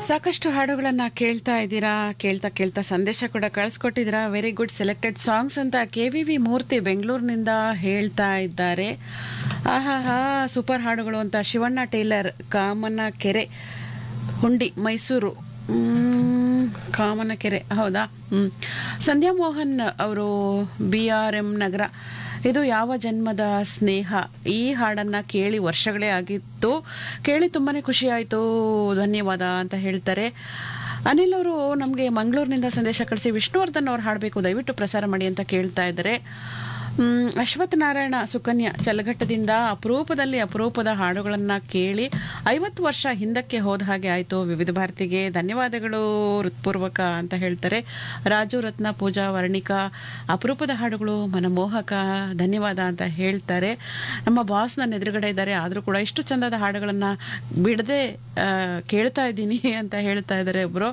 ಸಾಕಷ್ಟು ಹಾಡುಗಳನ್ನ ಕೇಳ್ತಾ ಇದ್ದೀರಾ ಕೇಳ್ತಾ ಕೇಳ್ತಾ ಸಂದೇಶ ಕೂಡ ಕಳಿಸ್ಕೊಟ್ಟಿದ್ದೀರಾ ವೆರಿ ಗುಡ್ ಸೆಲೆಕ್ಟೆಡ್ ಸಾಂಗ್ಸ್ ಅಂತ ಕೆ ವಿ ವಿ ಮೂರ್ತಿ ಬೆಂಗಳೂರಿನಿಂದ ಹೇಳ್ತಾ ಇದ್ದಾರೆ ಆಹಾ ಸೂಪರ್ ಹಾಡುಗಳು ಅಂತ ಶಿವಣ್ಣ ಟೇಲರ್ ಕಾಮನ ಕೆರೆ ಹುಂಡಿ ಮೈಸೂರು ಮ್, ಕಾಮನ ಕೆರೆ ಹೌದಾ ಹ್ಮ್ ಸಂಧ್ಯಾ ಮೋಹನ್ ಅವರು ಬಿ ಆರ್ ಎಂ ನಗರ ಇದು ಯಾವ ಜನ್ಮದ ಸ್ನೇಹ ಈ ಹಾಡನ್ನ ಕೇಳಿ ವರ್ಷಗಳೇ ಆಗಿತ್ತು ಕೇಳಿ ತುಂಬಾನೇ ಖುಷಿ ಆಯಿತು ಧನ್ಯವಾದ ಅಂತ ಹೇಳ್ತಾರೆ ಅನಿಲ್ ಅವರು ನಮಗೆ ಮಂಗಳೂರಿನಿಂದ ಸಂದೇಶ ಕಳಿಸಿ ವಿಷ್ಣುವರ್ಧನ್ ಅವ್ರು ಹಾಡಬೇಕು ದಯವಿಟ್ಟು ಪ್ರಸಾರ ಮಾಡಿ ಅಂತ ಕೇಳ್ತಾ ಇದ್ದಾರೆ ಮ್, ಅಶ್ವಥ್ ನಾರಾಯಣ ಸುಕನ್ಯಾ ಚಲಘಟ್ಟದಿಂದ ಅಪರೂಪದಲ್ಲಿ ಅಪರೂಪದ ಹಾಡುಗಳನ್ನ ಕೇಳಿ ಐವತ್ತು ವರ್ಷ ಹಿಂದಕ್ಕೆ ಹೋದ ಹಾಗೆ ಆಯಿತು ವಿವಿಧ ಭಾರತಿಗೆ ಧನ್ಯವಾದಗಳು ಹೃತ್ಪೂರ್ವಕ ಅಂತ ಹೇಳ್ತಾರೆ ರಾಜು ರತ್ನ ಪೂಜಾ ವರ್ಣಿಕಾ ಅಪರೂಪದ ಹಾಡುಗಳು ಮನಮೋಹಕ ಧನ್ಯವಾದ ಅಂತ ಹೇಳ್ತಾರೆ ನಮ್ಮ ಬಾಸ್ ನನ್ನ ಎದುರುಗಡೆ ಇದ್ದಾರೆ ಆದರೂ ಕೂಡ ಇಷ್ಟು ಚಂದದ ಹಾಡುಗಳನ್ನ ಬಿಡದೆ ಆ, ಕೇಳ್ತಾ ಇದ್ದೀನಿ ಅಂತ ಹೇಳ್ತಾ ಇದ್ದಾರೆ ಒಬ್ಬರು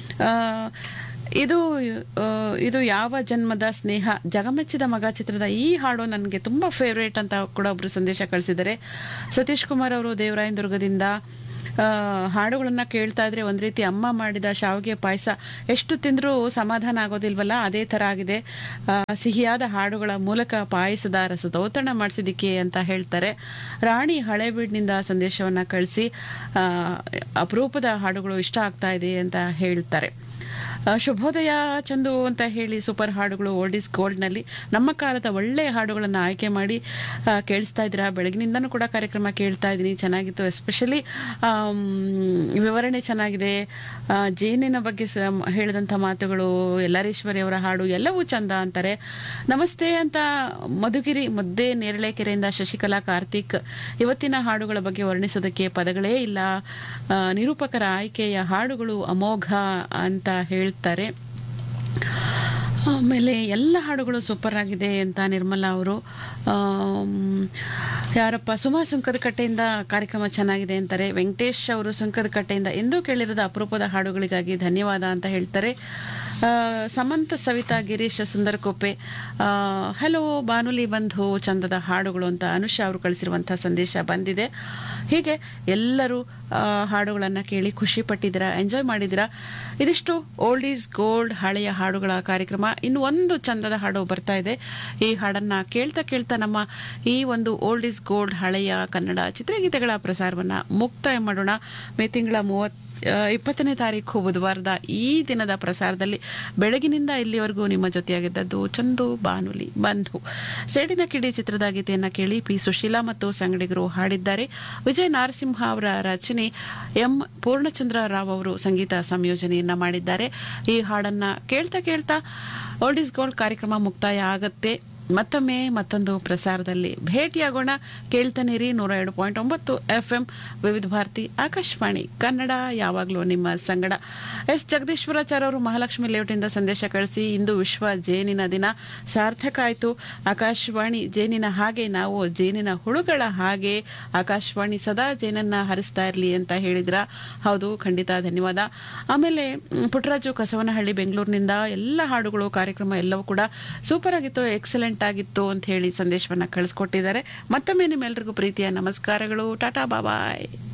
ಇದು ಆ, ಇದು ಯಾವ ಜನ್ಮದ ಸ್ನೇಹ ಜಗಮೆಚ್ಚಿದ ಮಗ ಚಿತ್ರದ ಈ ಹಾಡು ನನಗೆ ತುಂಬ ಫೇವ್ರೇಟ್ ಅಂತ ಕೂಡ ಒಬ್ರು ಸಂದೇಶ ಕಳಿಸಿದ್ದಾರೆ ಸತೀಶ್ ಕುಮಾರ್ ಅವರು ದೇವರಾಯನದುರ್ಗದಿಂದ ಆ, ಹಾಡುಗಳನ್ನ ಕೇಳ್ತಾ ಇದ್ರೆ ಒಂದ್ ರೀತಿ ಅಮ್ಮ ಮಾಡಿದ ಶಾವಿಗೆ ಪಾಯಸ ಎಷ್ಟು ತಿಂದರೂ ಸಮಾಧಾನ ಆಗೋದಿಲ್ವಲ್ಲ ಅದೇ ಥರ ಆಗಿದೆ ಆ, ಸಿಹಿಯಾದ ಹಾಡುಗಳ ಮೂಲಕ ಪಾಯಸದ ರಸದೌತಣ ಮಾಡಿಸಿದಿಕ್ಕೆ ಅಂತ ಹೇಳ್ತಾರೆ ರಾಣಿ ಹಳೇಬೀಡ್ನಿಂದ ಸಂದೇಶವನ್ನ ಕಳಿಸಿ ಆ, ಅಪರೂಪದ ಹಾಡುಗಳು ಇಷ್ಟ ಆಗ್ತಾ ಇದೆ ಅಂತ ಹೇಳ್ತಾರೆ ಆ, ಶುಭೋದಯ ಚಂದು ಅಂತ ಹೇಳಿ ಸೂಪರ್ ಹಾಡುಗಳು ಓಲ್ಡ್ ಇಸ್ ಗೋಲ್ಡ್ನಲ್ಲಿ ನಮ್ಮ ಕಾಲದ ಒಳ್ಳೆಯ ಹಾಡುಗಳನ್ನು ಆಯ್ಕೆ ಮಾಡಿ ಆ, ಕೇಳಿಸ್ತಾ ಇದ್ದೀರಾ ಬೆಳಗಿನಿಂದನೂ ಕೂಡ ಕಾರ್ಯಕ್ರಮ ಕೇಳ್ತಾ ಇದ್ದೀನಿ ಚೆನ್ನಾಗಿತ್ತು ಎಸ್ಪೆಷಲಿ ವಿವರಣೆ ಚೆನ್ನಾಗಿದೆ ಆ, ಜೇನಿನ ಬಗ್ಗೆ ಸ ಹೇಳಿದಂಥ ಮಾತುಗಳು ಎಲ್ಲರೇಶ್ವರಿ ಅವರ ಹಾಡು ಎಲ್ಲವೂ ಚಂದ ಅಂತಾರೆ ನಮಸ್ತೆ ಅಂತ ಮಧುಗಿರಿ ಮುದ್ದೆ ನೇರಳೆ ಕೆರೆಯಿಂದ ಶಶಿಕಲಾ ಕಾರ್ತಿಕ್ ಇವತ್ತಿನ ಹಾಡುಗಳ ಬಗ್ಗೆ ವರ್ಣಿಸೋದಕ್ಕೆ ಪದಗಳೇ ಇಲ್ಲ ಆ, ನಿರೂಪಕರ ಆಯ್ಕೆಯ ಹಾಡುಗಳು ಅಮೋಘ ಅಂತ ಹೇಳ್ತಾರೆ ಆಮೇಲೆ ಎಲ್ಲ ಹಾಡುಗಳು ಸೂಪರ್ ಆಗಿದೆ ಅಂತ ನಿರ್ಮಲಾ ಅವರು ಆಮ್, ಯಾರಪ್ಪ ಸುಮಾ ಸುಂಕದ ಕಟ್ಟೆಯಿಂದ ಕಾರ್ಯಕ್ರಮ ಚೆನ್ನಾಗಿದೆ ಅಂತಾರೆ ವೆಂಕಟೇಶ್ ಅವರು ಸುಂಕದ ಕಟ್ಟೆಯಿಂದ ಎಂದೂ ಕೇಳಿರದ ಅಪರೂಪದ ಹಾಡುಗಳಿಗಾಗಿ ಧನ್ಯವಾದ ಅಂತ ಹೇಳ್ತಾರೆ ಆ, ಸಮಂತ ಸವಿತಾ ಗಿರೀಶ್ ಸುಂದರಕೋಪೆ ಹಲೋ ಬಾನುಲಿ ಬಂಧು ಚಂದದ ಹಾಡುಗಳು ಅಂತ ಅನುಷಾ ಅವರು ಕಳಿಸಿರುವಂಥ ಸಂದೇಶ ಬಂದಿದೆ ಹೀಗೆ ಎಲ್ಲರೂ ಆ, ಹಾಡುಗಳನ್ನು ಕೇಳಿ ಖುಷಿ ಪಟ್ಟಿದ್ದೀರಾ ಎಂಜಾಯ್ ಮಾಡಿದ್ದೀರಾ ಇದಿಷ್ಟು ಓಲ್ಡ್ ಈಸ್ ಗೋಲ್ಡ್ ಹಳೆಯ ಹಾಡುಗಳ ಕಾರ್ಯಕ್ರಮ ಇನ್ನು ಒಂದು ಚಂದದ ಹಾಡು ಬರ್ತಾ ಇದೆ ಈ ಹಾಡನ್ನ ಕೇಳ್ತಾ ಕೇಳ್ತಾ ನಮ್ಮ ಈ ಒಂದು ಓಲ್ಡ್ ಈಸ್ ಗೋಲ್ಡ್ ಹಳೆಯ ಕನ್ನಡ ಚಿತ್ರಗೀತೆಗಳ ಪ್ರಸಾರವನ್ನ ಮುಕ್ತಾಯ ಮಾಡೋಣ ಮೇ ತಿಂಗಳ ಮೂವತ್ ಆ, ಇಪ್ಪತ್ತನೇ ತಾರೀಕು ಬುಧವಾರದ ಈ ದಿನದ ಪ್ರಸಾರದಲ್ಲಿ ಬೆಳಗಿನಿಂದ ಇಲ್ಲಿವರೆಗೂ ನಿಮ್ಮ ಜೊತೆಯಾಗಿದ್ದದ್ದು ಚಂದು ಬಾನುಲಿ ಬಂಧು ಸೇಡಿನ ಕಿಡಿ ಚಿತ್ರದ ಗೀತೆಯನ್ನ ಕೇಳಿ ಪಿ ಸುಶೀಲಾ ಮತ್ತು ಸಂಗಡಿಗರು ಹಾಡಿದ್ದಾರೆ ವಿಜಯ ನಾರಸಿಂಹ ಅವರ ರಚನೆ ಎಂ ಪೂರ್ಣಚಂದ್ರ ರಾವ್ ಅವರು ಸಂಗೀತ ಸಂಯೋಜನೆಯನ್ನ ಮಾಡಿದ್ದಾರೆ ಈ ಹಾಡನ್ನ ಕೇಳ್ತಾ ಕೇಳ್ತಾ ಓಲ್ಡ್ ಇಸ್ ಗೋಲ್ಡ್ ಕಾರ್ಯಕ್ರಮ ಮುಕ್ತಾಯ ಆಗತ್ತೆ ಮತ್ತೊಮ್ಮೆ ಮತ್ತೊಂದು ಪ್ರಸಾರದಲ್ಲಿ ಭೇಟಿಯಾಗೋಣ ಕೇಳ್ತಾನಿರಿ ನೂರ ಎರಡು ಪಾಯಿಂಟ್ ಒಂಬತ್ತು ಎಫ್ ಎಂ ವಿವಿಧ ಭಾರತಿ ಆಕಾಶವಾಣಿ ಕನ್ನಡ ಯಾವಾಗಲೂ ನಿಮ್ಮ ಸಂಗಡ ಎಸ್ ಜಗದೀಶ್ವರಾಚಾರ್ಯ ಅವರು ಮಹಾಲಕ್ಷ್ಮಿ ಲೇಔಟಿಂದ ಸಂದೇಶ ಕಳಿಸಿ ಇಂದು ವಿಶ್ವ ಜೇನಿನ ದಿನ ಸಾರ್ಥಕ ಆಯಿತು ಆಕಾಶವಾಣಿ ಜೇನಿನ ಹಾಗೆ ನಾವು ಜೇನಿನ ಹುಳುಗಳ ಹಾಗೆ ಆಕಾಶವಾಣಿ ಸದಾ ಜೇನನ್ನ ಹರಿಸ್ತಾ ಇರಲಿ ಅಂತ ಹೇಳಿದ್ರ ಹೌದು ಖಂಡಿತ ಧನ್ಯವಾದ ಆಮೇಲೆ ಮ್, ಪುಟ್ಟರಾಜು ಕಸವನಹಳ್ಳಿ ಬೆಂಗಳೂರಿನಿಂದ ಎಲ್ಲ ಹಾಡುಗಳು ಕಾರ್ಯಕ್ರಮ ಎಲ್ಲವೂ ಕೂಡ ಸೂಪರ್ ಆಗಿತ್ತು ಎಕ್ಸಲೆಂಟ್ ಆಗಿತ್ತು ಅಂತ ಹೇಳಿ ಸಂದೇಶವನ್ನ ಕಳಿಸ್ಕೊಟ್ಟಿದ್ದಾರೆ ಮತ್ತೊಮ್ಮೆ ನಿಮ್ಮೆಲ್ರಿಗೂ ಪ್ರೀತಿಯ ನಮಸ್ಕಾರಗಳು ಟಾಟಾ ಬಾಬಾಯ್